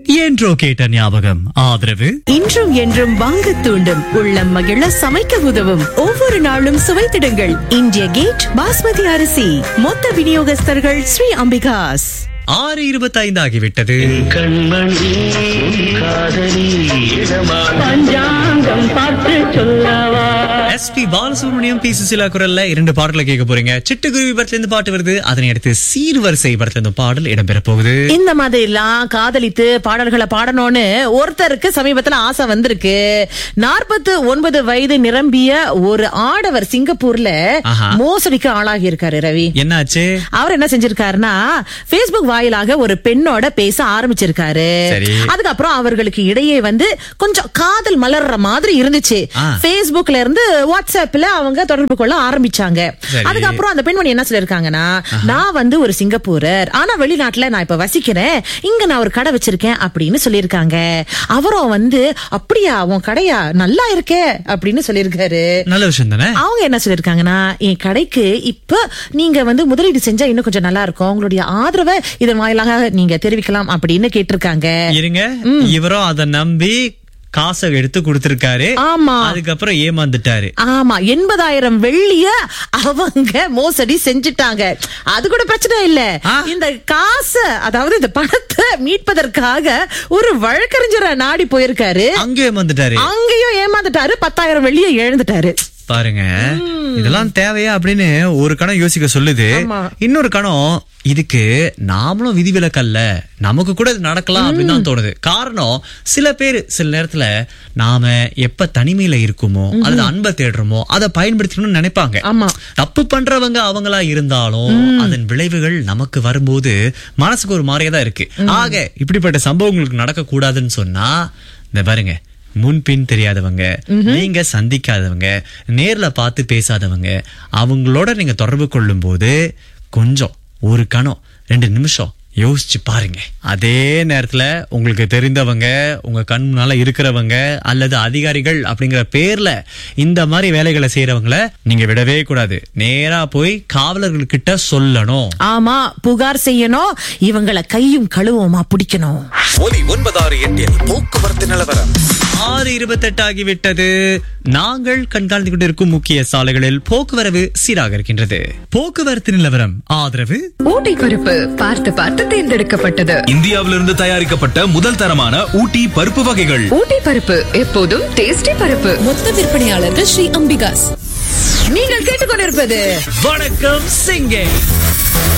என்றோ கேட்ட ஞாபகம் ஆதரவு இன்றும் என்றும் வாங்க தூண்டும் உள்ளம் மகிழ சமைக்க உதவும் ஒவ்வொரு நாளும் சுவைத்திடுங்கள் இந்திய கேட் பாஸ்மதி அரிசி மொத்த விநியோகஸ்தர்கள் ஸ்ரீ அம்பிகாஸ் ஆறு இருபத்தைந்து ஆகிவிட்டது கண்மணி காதலி பஞ்சாங்கம் பார்த்து சொல்லவா S P Balasubrahmanyam P Susheela குரல்ல இரண்டு பாடல்களை கேட்க போறீங்க சிட்டுக்குருவி படத்துல இருந்து பாட்டு வருது அதனை அடுத்து சீர்வரிசை படத்துல இருந்து பாடல் இடம்பெற போகுது இந்த மாதிரி எல்லாம் காதலித்து பாடல்களை பாடணும்னு ஒருத்தருக்கு சமீபத்துல ஆசை வந்திருக்கு நாற்பத்து ஒன்பது வயது நிரம்பிய ஒரு ஆடவர் சிங்கப்பூர்ல ஆஹா. மோசடிக்கு ஆளாகி இருக்காரு ரவி என்னாச்சு அவர் என்ன செஞ்சிருக்காருன்னா Facebook வாயிலாக ஒரு பெண்ணோட பேச ஆரம்பிச்சிருக்காரு சரி. அதுக்கப்புறம் அவர்களுக்கு இடையே வந்து கொஞ்சம் காதல் மலர்ற மாதிரி இருந்துச்சு ஆ. Facebookல இருந்து வாட்ஸ்அப்ல அவங்க தொடர்பு கொள்ள ஆரம்பிச்சாங்க சரி. அதுக்கப்புறம் அந்த பெண்மணி என்ன சொல்லிருக்காங்கன்னா நான் வந்து ஒரு சிங்கப்பூரர் ஆனா வெளிநாட்டுல நான் இப்ப வசிக்கிறேன் இங்க நான் ஒரு கடை வச்சிருக்கேன் அப்படின்னு சொல்லியிருக்காங்க அவரும் வந்து அப்படியா உன் கடையா நல்லா இருக்கே அப்படின்னு சொல்லியிருக்காரு நல்ல விஷயம் தானே அவங்க என்ன சொல்லிருக்காங்கன்னா என் கடைக்கு இப்ப நீங்க வந்து முதலீடு செஞ்சா இன்னும் கொஞ்சம் நல்லா இருக்கும் உங்களுடைய ஆதரவை இதன் வாயிலாக நீங்க தெரிவிக்கலாம் அப்படின்னு கேட்டிருக்காங்க இருங்க இவரும் அதை நம்பி காசை எடுத்து கொடுத்திருக்காரு ஆமா. அதுக்கப்புறம் ஏமாந்துட்டாரு ஆமா எண்பதாயிரம் வெள்ளிய அவங்க மோசடி செஞ்சுட்டாங்க அது கூட பிரச்சனை இல்ல ஆ. இந்த காசை அதாவது இந்த பணத்தை மீட்பதற்காக ஒரு வழக்கறிஞரை நாடி போயிருக்காரு அங்கே ஏமாந்துட்டாரு அங்கேயும் ஏமாந்துட்டாரு பத்தாயிரம் வெள்ளிய இழந்துட்டாரு பாருங்க இதெல்லாம் தேவையா அப்படின்னு ஒரு கணம் யோசிக்க சொல்லுது ஆமா. இன்னொரு கணம் இதுக்கு நாமளும் விதிவிலக்கல்ல நமக்கு கூட இது நடக்கலாம் அப்படின்னு தான் தோணுது காரணம் சில பேர் சில நேரத்துல நாம எப்ப தனிமையில இருக்குமோ அல்லது அன்பை தேடுறோமோ அதை பயன்படுத்தணும்னு நினைப்பாங்க ஆமா. தப்பு பண்றவங்க அவங்களா இருந்தாலும் அதன் விளைவுகள் நமக்கு வரும்போது மனசுக்கு ஒரு மாதிரியா தான் இருக்கு ஆக இப்படிப்பட்ட சம்பவங்களுக்கு நடக்க கூடாதுன்னு சொன்னா இந்த பாருங்க முன்பின் தெரியாதவங்க நீங்க சந்திக்காதவங்க நேர்ல பார்த்து பேசாதவங்க அவங்களோட நீங்க தொடர்பு கொள்ளும் போது கொஞ்சம் ஒரு கணம் ரெண்டு நிமிஷம் யோசிச்சு பாருங்க அதே நேரத்துல உங்களுக்கு தெரிந்தவங்க உங்க கண் முன்னால இருக்கிறவங்க அல்லது அதிகாரிகள் அப்படிங்கிற பேர்ல இந்த மாதிரி வேலைகளை செய்யறவங்கள நீங்க விடவே கூடாது நேரா போய் காவலர்கள் கிட்ட சொல்லணும் ஆமா புகார் செய்யணும் இவங்களை கையும் கழுவுமா பிடிக்கணும் ஒலி ஒன்பதாறு எட்டில் போக்குவரத்து நிலவரம் ஆறு இருபத்தெட்டு ஆகிவிட்டது நாங்கள் கண்காணித்துக் கொண்டிருக்கும் முக்கிய சாலைகளில் போக்குவரவு சீராக இருக்கின்றது போக்குவரத்து நிலவரம் ஆதரவு ஊட்டி பருப்பு பார்த்து பார்த்து தேர்ந்தெடுக்கப்பட்டது இந்தியாவிலிருந்து தயாரிக்கப்பட்ட முதல் தரமான ஊட்டி பருப்பு வகைகள் ஊட்டி பருப்பு எப்போதும் டேஸ்டி பருப்பு மொத்த விற்பனையாளர்கள் ஸ்ரீ அம்பிகாஸ் நீங்கள் கேட்டுக்கொண்டிருப்பது வணக்கம் சிங்கே